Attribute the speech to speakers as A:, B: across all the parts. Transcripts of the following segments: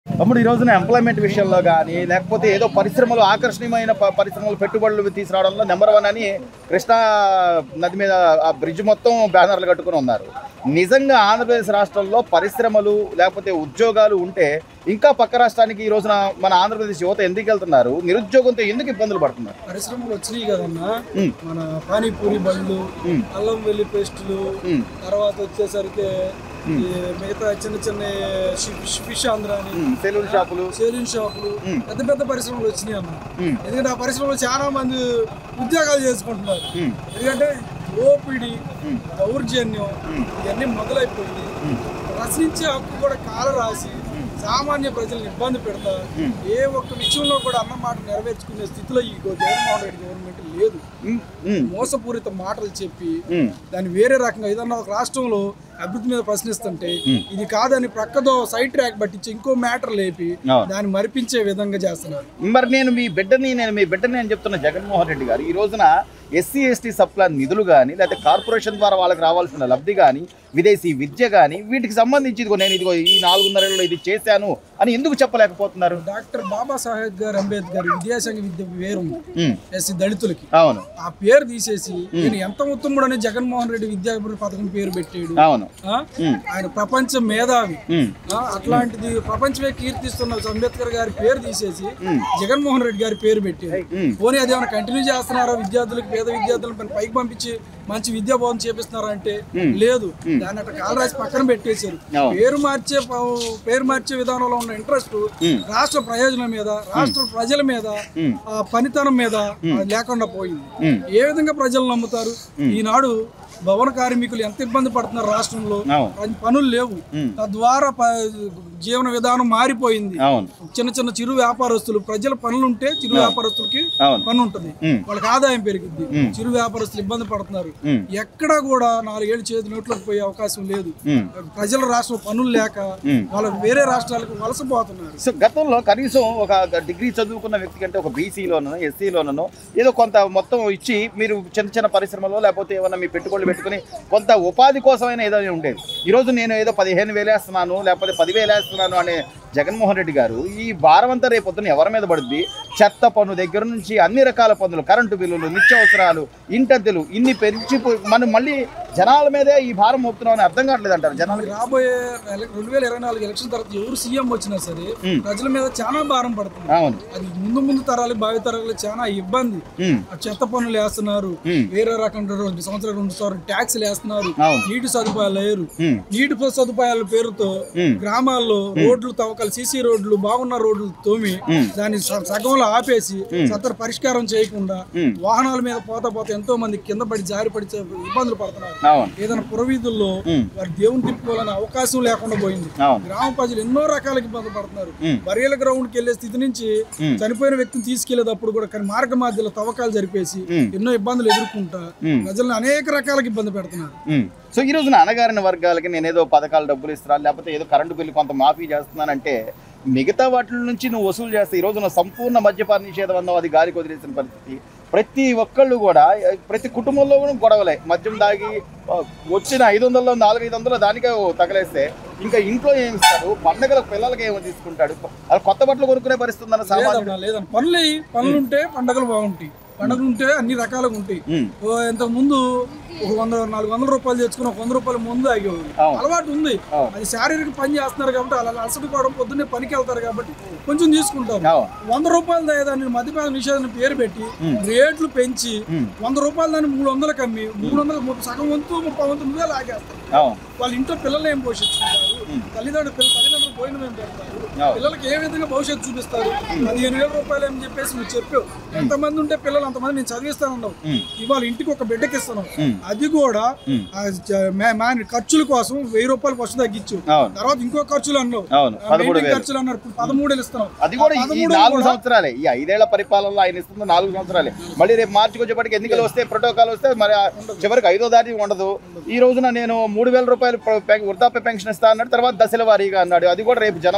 A: తమ్ముడు ఈ రోజున ఎంప్లాయ్మెంట్ విషయంలో కానీ లేకపోతే ఏదో పరిశ్రమలు ఆకర్షణీయమైన ప- పరిశ్రమలు పెట్టుబడులు తీసుకురావడంలో నెంబర్ వన్ అని కృష్ణా నది మీద ఆ బ్రిడ్జ్ మొత్తం బ్యానర్లు కట్టుకుని ఉన్నారు నిజంగా ఆంధ్రప్రదేశ్ రాష్ట్రంలో పరిశ్రమలు లేకపోతే ఉద్యోగాలు ఉంటే ఇంకా పక్క రాష్ట్రానికి ఈ రోజున మన ఆంధ్రప్రదేశ్ యువత ఎందుకు వెళ్తున్నారు నిరుద్యోగంతో ఎందుకు ఇబ్బందులు పడుతున్నారు
B: పరిశ్రమలు వచ్చినాయి కదన్నా
A: ఉమ్,
B: మన పానీపూరి బండ్లు
A: ఉమ్,
B: అల్లం వెల్లి పేస్టులు
A: ఉమ్,
B: తర్వాత వచ్చేసరికి ఈ మిగతా చిన్న చిన్న షి- ఫిష్ ఆంధ్ర అని
A: ఉమ్, సెలూన్ షాపులు
B: సేలింగ్ షాపులు
A: ఉమ్.
B: పెద్ద పెద్ద పరిశ్రమలు వచ్చినాయి అన్న
A: ఉమ్,
B: ఎందుకంటే ఆ పరిశ్రమలో చాలా మంది ఉద్యోగాలు చేసుకుంటున్నారు
A: ఉమ్,
B: ఎందుకంటే ఓపిడి
A: ఉమ్,
B: దౌర్జన్యం
A: ఉమ్,
B: ఇవన్నీ మొదలైపోయి
A: ఉమ్,
B: ప్రశ్నించే హక్కు కూడా కాల రాసి సామాన్య ప్రజలను ఇబ్బంది పెడతా
A: ఉమ్.
B: ఏ ఒక్క విషయంలో కూడా అన్న మాట నెరవేర్చుకునే స్థితిలో ఈ గో- జగన్మోహన్ రెడ్డి గవర్నమెంట్ లేదు
A: ఉమ్, ఉమ్,
B: మోసపూరిత మాటలు చెప్పి
A: ఉమ్,
B: దాన్ని వేరే రకంగా ఏదన్నా ఒక రాష్ట్రంలో అభివృద్ధి మీద ప్రశ్నిస్తుంటే
A: ఉమ్.
B: ఇది కాదని ప్రక్కదో సైడ్ ట్రాక్ పట్టించి ఇంకో మ్యాటర్ లేపి
A: అవును.
B: దాన్ని మరిపించే విధంగా చేస్తున్నారు
A: మరి నేను మీ బిడ్డని నేను మీ బిడ్డని అని చెప్తున్న జగన్మోహన్ రెడ్డి గారు ఈ రోజున ఎస్సీ ఎస్టీ సప్లాన్ నిధులు కానీ లేకపోతే కార్పొరేషన్ ద్వారా వాళ్ళకి రావాల్సిన లబ్ధి కానీ విదేశీ విద్య కానీ వీటికి సంబంధించి ఇదిగో నేను ఇదిగో ఈ నాలుగున్నరేళ్ళలో ఇది చేశాను అని ఎందుకు చెప్పలేకపోతున్నారు
B: డాక్టర్ బాబాసాహెబ్ గారు అంబేద్కర్ విద్యాసంఘ విద్య వేరు
A: ఉమ్,
B: ఎస్సీ దళితులకి
A: అవును
B: ఆ పేరు తీసేసి నేను ఎంత ఉత్తముడు అని జగన్మోహన్ రెడ్డి విద్యా అభివృద్ధి పథకం పేరు పెట్టాడు
A: అవును
B: ఆ?
A: ఉమ్,
B: ఆయన ప్రపంచ మేధావి
A: ఉమ్,
B: ఆ, అట్లాంటిది ప్రపంచమే కీర్తిస్తున్న అంబేద్కర్ గారి పేరు తీసేసి
A: ఉమ్,
B: జగన్మోహన్ రెడ్డి గారి పేరు పెట్టారు
A: ఉమ్,
B: పోనీ అది ఏమైనా కంటిన్యూ చేస్తున్నారా విద్యార్థులకు పేద విద్యార్థులను పైన పైకి పంపించి మంచి విద్యా బోధన చేపిస్తున్నారా అంటే
A: ఉమ్.
B: లేదు దాన్ని అట్లా కాలు రాసి పక్కన పెట్టేశారు
A: అవును.
B: పేరు మార్చే ప- పేరు మార్చే విధానంలో ఉన్న ఇంట్రెస్ట్
A: ఉమ్.
B: రాష్ట్ర ప్రయోజనం మీద రాష్ట్ర ప్రజల మీద
A: ఉమ్.
B: ఆ పనితనం మీద ఆ, లేకుండా పోయింది
A: ఉమ్,
B: ఏ విధంగా ప్రజలు నమ్ముతారు ఈనాడు భవన కార్మికులు ఎంత ఇబ్బంది పడుతున్నారు రాష్ట్రంలో
A: అవును
B: పని- పనులు లేవు
A: ఉమ్.
B: తద్వారా ప- జీవన విధానం మారిపోయింది
A: అవును
B: చిన్న చిన్న చిరు వ్యాపారస్తులు ప్రజల పనులు ఉంటే చిరు వ్యాపారస్తులకి
A: అవును
B: పని ఉంటుంది
A: ఉమ్,
B: వాళ్ళకి ఆదాయం పెరిగింది
A: ఉమ్.
B: చిరు వ్యాపారస్తులు ఇబ్బంది పడుతున్నారు
A: ఉమ్,
B: ఎక్కడా కూడా నాలుగేళ్ళు చేతి నోట్లోకి పోయే అవకాశం లేదు
A: ఉమ్.
B: ప్రజల రాష్ట్రం పనులు లేక
A: ఉమ్.
B: వాళ్ళు వేరే రాష్ట్రాలకు వలసపోతున్నారు
A: సో గతంలో కనీసం ఒక డిగ్రీ చదువుకున్న వ్యక్తి కంటే ఒక బీసీలోనో ఎస్సీలోనో ఏదో కొంత మొత్తం ఇచ్చి మీరు చిన్న చిన్న పరిశ్రమలో లేకపోతే ఏమన్నా మీ పెట్టుబడులు పెట్టుకుని కొంత ఉపాధి కోసమైనా ఏదో ఉండేది ఈరోజు నేను ఏదో పదిహేను వేలు వేస్తున్నాను లేకపోతే పదివేలు వేస్తున్నాను అనే జగన్మోహన్ రెడ్డి గారు ఈ భారం అంతా రేపు పొద్దున్న ఎవరి మీద పడుద్ది చెత్త పన్ను దగ్గర నుంచి అన్ని రకాల పన్నులు కరెంటు బిల్లులు నిత్యావసరాలు ఇంటద్దెలు ఇన్ని పెంచిపోయి మనం మళ్ళీ జనాల మీదే ఈ భారం మోపుతున్నాం అని అర్థం కావట్లేదు అంటారు జనాలు
B: రాబోయే ఎల- రెండు వేల ఇరవై నాలుగు ఎలక్షన్ తర్వాత ఎవరు సీఎం వచ్చినా సరే
A: ఉమ్.
B: ప్రజల మీద చాలా భారం పడుతుంది
A: అవును
B: అది ముందు ముందు తరాలు భావి తరాలు చాలా ఇబ్బంది
A: ఉమ్,
B: ఆ చెత్త పన్నులు వేస్తున్నారు
A: ఉమ్,
B: వేరే రకం రెండు సంవత్సరాలు రెండు సంవత్సరాలు ట్యాక్స్లు వేస్తున్నారు
A: అవును
B: నీటి సదుపాయాలు లేరు
A: ఉమ్,
B: నీటి సదుపాయాల పేరుతో
A: ఉమ్.
B: గ్రామాల్లో రోడ్లు తవ్వకాలు సీసీ రోడ్లు బాగున్న రోడ్లు తోమి
A: ఉమ్.
B: దాన్ని స- సగంలో ఆపేసి సత్వర పరిష్కారం చేయకుండా
A: ఉమ్.
B: వాహనాల మీద పోతా పోతా ఎంతో మంది కింద పడి జారి పడి చ- ఇబ్బందులు పడుతున్నారు
A: అవును
B: ఏదైనా పురవీధుల్లో
A: ఉమ్.
B: వారి దేవుని తిప్పుకోవాలనే అవకాశం లేకుండా పోయింది
A: అవును
B: గ్రామ ప్రజలు ఎన్నో రకాలకి ఇబ్బంది పడుతున్నారు
A: ఉమ్.
B: బరియల గ్రౌండ్ కి వెళ్లే స్థితి నుంచి
A: ఉమ్.
B: చనిపోయిన వ్యక్తిని తీసుకెళ్లేటప్పుడు కూడా కానీ మార్గ మధ్యలో తవ్వకాలు జరిపేసి
A: ఉమ్.
B: ఎన్నో ఇబ్బందులు ఎదుర్కొంటా
A: ఉమ్.
B: ప్రజలను అనేక రకాలకి ఇబ్బంది పెడుతున్నారు
A: ఉమ్. సో ఈ రోజున అణగారిన వర్గాలకి నేను ఏదో పథకాలు డబ్బులు ఇస్తున్నాను లేకపోతే ఏదో కరెంటు బిల్లు కొంత మాఫీ చేస్తున్నానంటే మిగతా వాటి నుంచి నువ్వు వసూలు చేస్తే ఈ రోజున సంపూర్ణ మద్యపాన నిషేధం అన్నావు అది గాలికి వదిలేసిన పరిస్థితి ప్రతి ఒక్కళ్ళు కూడా ప్రతి కుటుంబంలో కూడా గొడవలే మద్యం దాగి ఆ, వచ్చిన ఐదు వందల్లో నాలుగు ఐదు వందలు దానికే తగలేస్తే ఇంకా ఇంట్లో ఏమి ఇస్తారు పండగల పిల్లలకి ఏమో తీసుకుంటాడు అది కొత్త బట్టలు కొనుక్కునే పరిస్థితి ఉందన్న సామాన్యుడు
B: లేదన్నా లేదన్న పనులు అయ్యి, పనులు ఉంటే పండగలు బాగుంటాయి పండుగలు ఉంటే అన్ని రకాలుగా ఉంటాయి
A: ఉమ్,
B: ఓ ఇంతకు ముందు ఒక వంద నాలుగు వందల రూపాయలు తెచ్చుకుని ఒక వంద రూపాయలు ముందు ఆగేవాళ్ళు
A: అవును.
B: అలవాటు ఉంది
A: అవును.
B: అది శారీరక పని చేస్తున్నారు కాబట్టి అలా అలసట కూడా పొద్దున్నే పనికి వెళ్తారు కాబట్టి కొంచెం తీసుకుంటారు
A: అవును
B: వంద రూపాయలు దాన్ని మద్యపాన నిషేధం పేరు పెట్టి రేట్లు పెంచి
A: ఉమ్,
B: వంద రూపాయలు దాన్ని మూడు వందలకు అమ్మి మూడు వందలు ముప్పై- సగం వంతు ముప్పై వంతు నువ్వే లాగేస్తారు
A: అవును
B: వాళ్ళ ఇంట్లో పిల్లలు ఏం పోషించుకుంటారు తల్లిదండ్రులు పిల్ల- తల్లిదండ్రులు భోజనం ఏం పెడతారు
A: అవును.
B: పిల్లలకి ఏ విధంగా భవిష్యత్తు చూపిస్తారు పదిహేను వేల రూపాయలు అని చెప్పేసి నువ్వు చెప్పావు ఎంతమంది ఉంటే పిల్లలు అంతమంది నేను చదివిస్తానన్నావు
A: ఉమ్,
B: ఇవాళ ఇంటికి ఒక బిడ్డకి ఇస్తున్నావు
A: ఉమ్,
B: అది కూడా
A: ఉమ్.
B: ఆ జ- మే- మే- ఖర్చుల కోసం వెయ్యి రూపాయలు ఫస్ట్ తగ్గించు
A: అవును
B: తర్వాత ఇంకో ఖర్చులు అన్నావు
A: అవును
B: ఆ
A: పదమూడు
B: మెయింటైన్
A: వేలు
B: ఖర్చులు అన్నారు ఇప్పుడు పదమూడు వేలు ఇస్తున్నావు
A: అది కూడా ఈ- ఈ
B: పదమూడు
A: నాలుగు
B: కూడా-
A: సంవత్సరాలే ఈ ఐదేళ్ల పరిపాలనలో ఆయన ఇస్తుంది నాలుగు సంవత్సరాలే మళ్ళీ రేపు మార్చికి వచ్చేప్పటికి ఎన్నికలు వస్తే ప్రోటోకాల్ వస్తే మరి ఆ చివరికి ఐదో దాటి ఉండదు ఈ రోజున నేను మూడు వేల రూపాయలు ప్ర- పె- వృద్ధాప్య పెన్షన్ ఇస్తా అన్నాడు తర్వాత దశల వారీగా అన్నాడు అది కూడా రేపు జనవరికి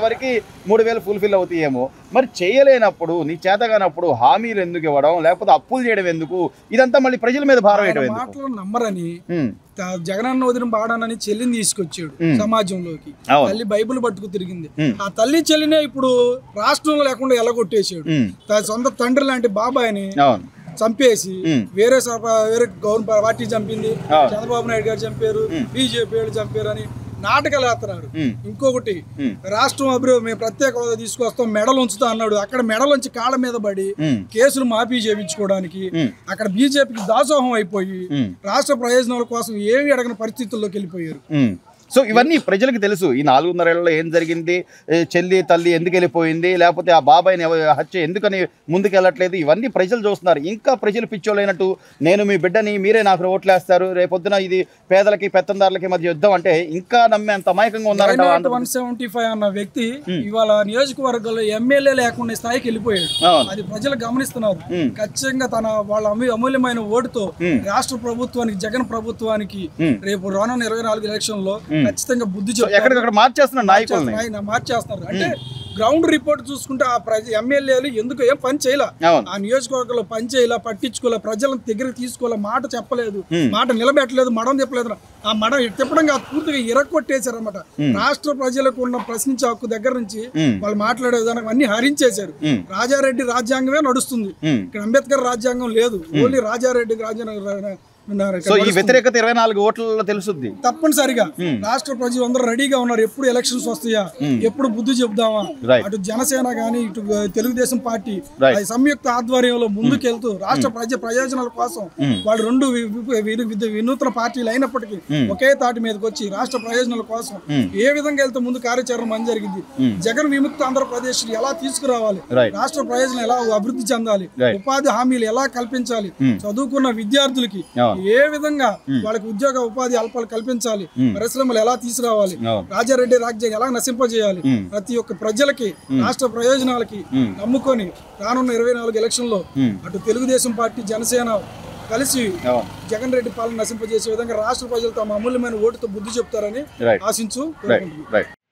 A: మూడు వేలు ఫుల్ఫిల్ అవుతాయేమో మరి చేయలేనప్పుడు నీ చేతగానప్పుడు హామీలు ఎందుకు ఇవ్వడం లేకపోతే అప్పులు చేయడం ఎందుకు ఇదంతా మళ్ళీ ప్రజల మీద భారం వేయడం
B: ఆయన
A: ఎందుకు
B: మాటలు నమ్మరని
A: ఉమ్,
B: త- జగనన్న వదిన బాడానని చెల్లిని తీసుకొచ్చాడు
A: ఉమ్.
B: సమాజంలోకి
A: అవును.
B: తల్లి బైబిల్ పట్టుకు తిరిగింది
A: ఉమ్.
B: ఆ తల్లి చెల్లినే ఇప్పుడు రాష్ట్రంలో లేకుండా ఎలగొట్టేసాడు
A: ఉమ్,
B: తన సొంత తండ్రి లాంటి బాబాయిని
A: అవును
B: చంపేసి
A: ఉమ్,
B: వేరే సభ- వేరే గవర్నమెంట్ పార్టీ చంపింది
A: అవును.
B: చంద్రబాబు నాయుడు గారు చంపారు
A: ఉమ్.
B: బీజేపీ వాళ్ళు చంపారు అని నాటకాలు వేస్తున్నారు
A: ఉమ్,
B: ఇంకొకటి
A: ఉమ్,
B: రాష్ట్రం అభివృద్ధి మేము ప్రత్యేక హోదా తీసుకొస్తాం మెడలు ఉంచుతా అన్నాడు అక్కడ మెడలోంచి కాళ్ళ మీద పడి
A: ఉమ్,
B: కేసులు మాఫీ చేయించుకోవడానికి
A: ఉమ్,
B: అక్కడ బీజేపీకి దాసోహం అయిపోయి
A: ఉమ్.
B: రాష్ట్ర ప్రయోజనాల కోసం ఏమి అడగని పరిస్థితుల్లోకి వెళ్ళిపోయారు
A: ఉమ్. సో ఇవన్నీ ప్రజలకు తెలుసు ఈ నాలుగున్నరేళ్లలో ఏం జరిగింది ఏ చెల్లి తల్లి ఎందుకు వెళ్ళిపోయింది లేకపోతే ఆ బాబాయిని ఎవ- హత్య ఎందుకని ముందుకు వెళ్ళట్లేదు ఇవన్నీ ప్రజలు చూస్తున్నారు ఇంకా ప్రజలు పిచ్చోళ్ళైనట్టు నేను మీ బిడ్డని మీరే నాకు ఓట్లేస్తారు రేపొద్దున ఇది పేదలకి పెత్తందారులకి మధ్య యుద్ధం అంటే ఇంకా నమ్మేంత అమాయకంగా ఉన్నారంట
B: వన్ సెవెంటీ ఫైవ్ అన్న వ్యక్తి ఇవాళ నియోజకవర్గంలో ఎమ్మెల్యే లేకుండా స్థాయికి వెళ్ళిపోయాడు
A: అవును.
B: అది ప్రజలు గమనిస్తున్నారు
A: ఉమ్.
B: ఖచ్చితంగా తన వాళ్ళ అమూ- అమూల్యమైన ఓటుతో
A: ఉమ్.
B: రాష్ట్ర ప్రభుత్వానికి జగన్ ప్రభుత్వానికి
A: ఉమ్.
B: రేపు రానున్న ఇరవై నాలుగు ఎలక్షన్ లో ఖచ్చితంగా బుద్ధి
A: సో
B: చెప్తారు
A: ఎక్కడికక్కడ మార్చేస్తున్నారు నాయకుల్ని
B: ఆయన మార్చేస్తున్నారు అంటే గ్రౌండ్ రిపోర్ట్ చూసుకుంటే ఆ ప్రజ ఎమ్మెల్యేలు ఎందుకు ఏం పని చేయలే
A: అవును
B: ఆ నియోజకవర్గంలో పని చేయాల పట్టించుకోలే ప్రజలను దగ్గరికి తీసుకోలే మాట చెప్పలేదు
A: Hmm.
B: మాట నిలబెట్టలేదు మడం తిప్పలేదు ఆ మడం తిప్పడం కాదు పూర్తిగా ఇరక్కొట్టేశారు అనమాట రాష్ట్ర ప్రజలకు ఉన్న ప్రశ్నించే హక్కు దగ్గర నుంచి
A: Hmm.
B: వాళ్ళు మాట్లాడే విధానం అన్ని హరించేశారు
A: Hmm.
B: రాజారెడ్డి రాజ్యాంగమే నడుస్తుంది
A: ఉమ్.
B: ఇక్కడ అంబేద్కర్ రాజ్యాంగం లేదు ఓన్లీ రాజారెడ్డి రాజ్యాంగం
A: సో ఈ వ్యతిరేకత ఇరవై నాలుగు ఓట్లలో తెలుసుద్ది
B: తప్పనిసరిగా రాష్ట్ర ప్రజలు అందరూ రెడీగా ఉన్నారు ఎప్పుడు ఎలక్షన్స్ వస్తాయా ఎప్పుడు బుద్ధి చెబుదామా
A: Right.
B: అటు జనసేన గానీ ఇటు తెలుగుదేశం పార్టీ
A: Right.
B: అది సంయుక్త ఆధ్వర్యంలో ముందుకెళ్తూ రాష్ట్ర ప్రజ ప్రయోజనాల కోసం వాళ్ళు రెండు వి- వి- వి- వి- వినూత్న పార్టీలు అయినప్పటికీ ఒకే తాటి మీదకి వచ్చి రాష్ట్ర ప్రయోజనాల కోసం ఏ విధంగా వెళ్తే ముందు కార్యాచరణ మంచి జరిగింది జగన్ విముక్త ఆంధ్రప్రదేశ్ ఎలా తీసుకురావాలి
A: Right.
B: రాష్ట్ర ప్రయోజనం ఎలా అభివృద్ధి చెందాలి
A: Right.
B: ఉపాధి హామీలు ఎలా కల్పించాలి చదువుకున్న విద్యార్థులకి
A: అవును.
B: ఏ విధంగా వాళ్ళకి ఉద్యోగ ఉపాధి అల్పాలు కల్పించాలి పరిశ్రమలు ఎలా తీసుకురావాలి
A: అవును.
B: రాజారెడ్డి రాజ్యం ఎలా నశింపజేయాలి ప్రతి ఒక్క ప్రజలకి రాష్ట్ర ప్రయోజనాలకి నమ్ముకొని రానున్న ఇరవై నాలుగు ఎలక్షన్ లో అటు తెలుగుదేశం పార్టీ జనసేన కలిసి
A: అవును
B: జగన్ రెడ్డి పాలన నశింపజేసే విధంగా రాష్ట్ర ప్రజలు తమ అమూల్యమైన ఓటుతో బుద్ధి చెప్తారని
A: రైట్
B: ఆశించు
A: రైట్ రైట్